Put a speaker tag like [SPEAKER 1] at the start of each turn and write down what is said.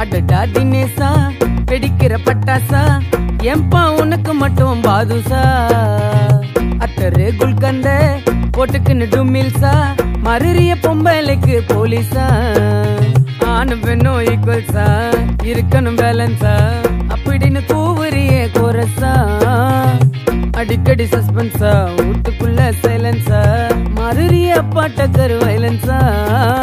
[SPEAKER 1] அடடா தினேசா வெடிக்கிற பட்டாசா எம்பா உனக்கு மட்டும் பாதுசா அத்தரு குல்கந்த போட்டுக்குன்னு டுமில்சா மறுறிய பொம்பளைக்கு போலீஸா ஆணு பெண்ணும் ஈக்குவல்ஸா இருக்கணும் பேலன்ஸா அப்படின்னு கூவுறிய கோரஸா அடிக்கடி சஸ்பென்ஸா வீட்டுக்குள்ள சைலன்ஸா மறுறிய பாட்டக்கரு வைலன்ஸா